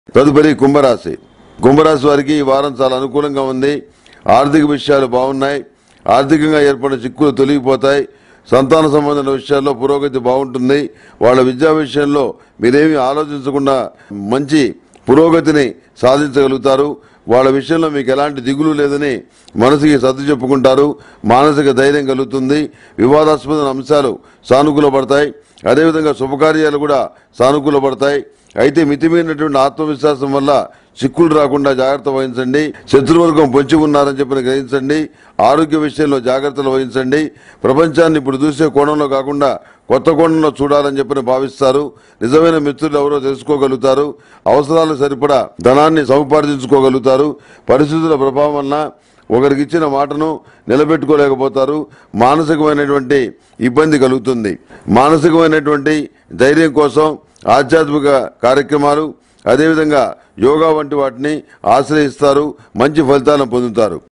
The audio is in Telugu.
తదుపరి కుంభరాశి కుంభరాశి వారికి ఈ వారం చాలా అనుకూలంగా ఉంది ఆర్థిక విషయాలు బాగున్నాయి ఆర్థికంగా ఏర్పడిన చిక్కులు తొలగిపోతాయి సంతాన సంబంధమైన విషయాల్లో పురోగతి బాగుంటుంది వాళ్ళ విద్యా విషయంలో మీరేమీ ఆలోచించకుండా మంచి పురోగతిని సాధించగలుగుతారు వాళ్ళ విషయంలో మీకు ఎలాంటి దిగులు లేదని మనసుకి సర్ది చెప్పుకుంటారు మానసిక ధైర్యం కలుగుతుంది వివాదాస్పద అంశాలు సానుకూలపడతాయి అదేవిధంగా శుభకార్యాలు కూడా సానుకూలపడతాయి అయితే మితిమీరినటువంటి ఆత్మవిశ్వాసం వల్ల చిక్కులు రాకుండా జాగ్రత్త వహించండి శత్రువర్గం పొంచి ఉన్నారని చెప్పిన గ్రహించండి ఆరోగ్య విషయంలో జాగ్రత్తలు వహించండి ప్రపంచాన్ని ఇప్పుడు చూసే కోణంలో కాకుండా కొత్త కోణంలో చూడాలని చెప్పని భావిస్తారు నిజమైన మిత్రులు ఎవరో తెలుసుకోగలుగుతారు అవసరాలకు సరిపడా ధనాన్ని సముపార్జించుకోగలుగుతారు పరిస్థితుల ప్రభావం వలన ఒకరికి ఇచ్చిన మాటను నిలబెట్టుకోలేకపోతారు మానసికమైనటువంటి ఇబ్బంది కలుగుతుంది మానసికమైనటువంటి ధైర్యం కోసం ఆధ్యాత్మిక కార్యక్రమాలు అదేవిధంగా యోగా వంటి వాటిని ఆశ్రయిస్తారు మంచి ఫలితాలను పొందుతారు